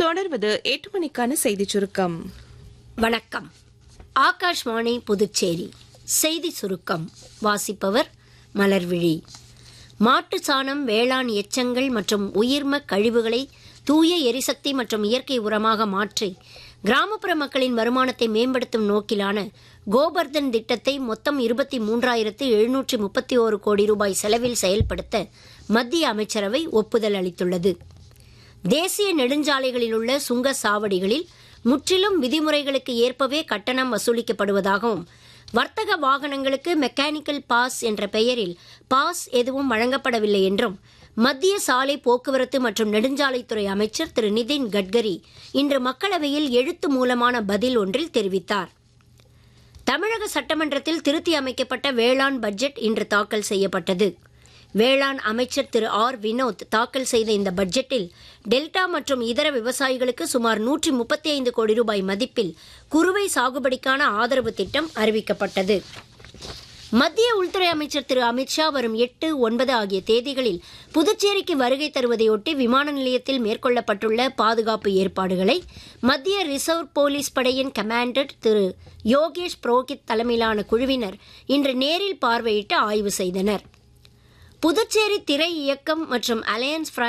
தொடர்வது எட்டு மணிக்கான செய்திச் சுருக்கம் வணக்கம் ஆகாஷ்வாணி புதுச்சேரி செய்தி சுருக்கம் வாசிப்பவர் மலர்விழி மாட்டு சாணம் வேளாண் எச்சங்கள் மற்றும் உயிர்ம கழிவுகளை தூய எரிசக்தி மற்றும் இயற்கை உரமாக மாற்றி கிராமப்புற மக்களின் வருமானத்தை மேம்படுத்தும் நோக்கிலான கோபர்தன் திட்டத்தை மொத்தம் இருபத்தி மூன்றாயிரத்து எழுநூற்றி முப்பத்தி ஓரு கோடி ரூபாய் செலவில் செயல்படுத்த மத்திய அமைச்சரவை ஒப்புதல் அளித்துள்ளது தேசிய நெடுஞ்சாலைகளில் உள்ள சுங்க சாவடிகளில் முற்றிலும் விதிமுறைகளுக்கு ஏற்பவே கட்டணம் வசூலிக்கப்படுவதாகவும் வர்த்தக வாகனங்களுக்கு மெக்கானிக்கல் பாஸ் என்ற பெயரில் பாஸ் எதுவும் வழங்கப்படவில்லை என்றும் மத்திய சாலை போக்குவரத்து மற்றும் நெடுஞ்சாலைத்துறை அமைச்சர் திரு நிதின் கட்கரி இன்று மக்களவையில் எழுத்து மூலமான பதில் ஒன்றில் தெரிவித்தார் தமிழக சட்டமன்றத்தில் திருத்தி அமைக்கப்பட்ட வேளாண் பட்ஜெட் இன்று தாக்கல் செய்யப்பட்டது வேளாண் அமைச்சர் திரு ஆர் வினோத் தாக்கல் செய்த இந்த பட்ஜெட்டில் டெல்டா மற்றும் இதர விவசாயிகளுக்கு சுமார் நூற்றி முப்பத்தி ஐந்து கோடி ரூபாய் மதிப்பில் குறுவை சாகுபடிக்கான ஆதரவு திட்டம் அறிவிக்கப்பட்டது மத்திய உள்துறை அமைச்சர் திரு அமித்ஷா வரும் எட்டு ஒன்பது ஆகிய தேதிகளில் புதுச்சேரிக்கு வருகை தருவதையொட்டி விமான நிலையத்தில் மேற்கொள்ளப்பட்டுள்ள பாதுகாப்பு ஏற்பாடுகளை மத்திய ரிசர்வ் போலீஸ் படையின் கமாண்டர் திரு யோகேஷ் புரோஹித் தலைமையிலான குழுவினர் இன்று நேரில் பார்வையிட்டு ஆய்வு செய்தனர் புதுச்சேரி திரை இயக்கம் மற்றும் அலையன்ஸ்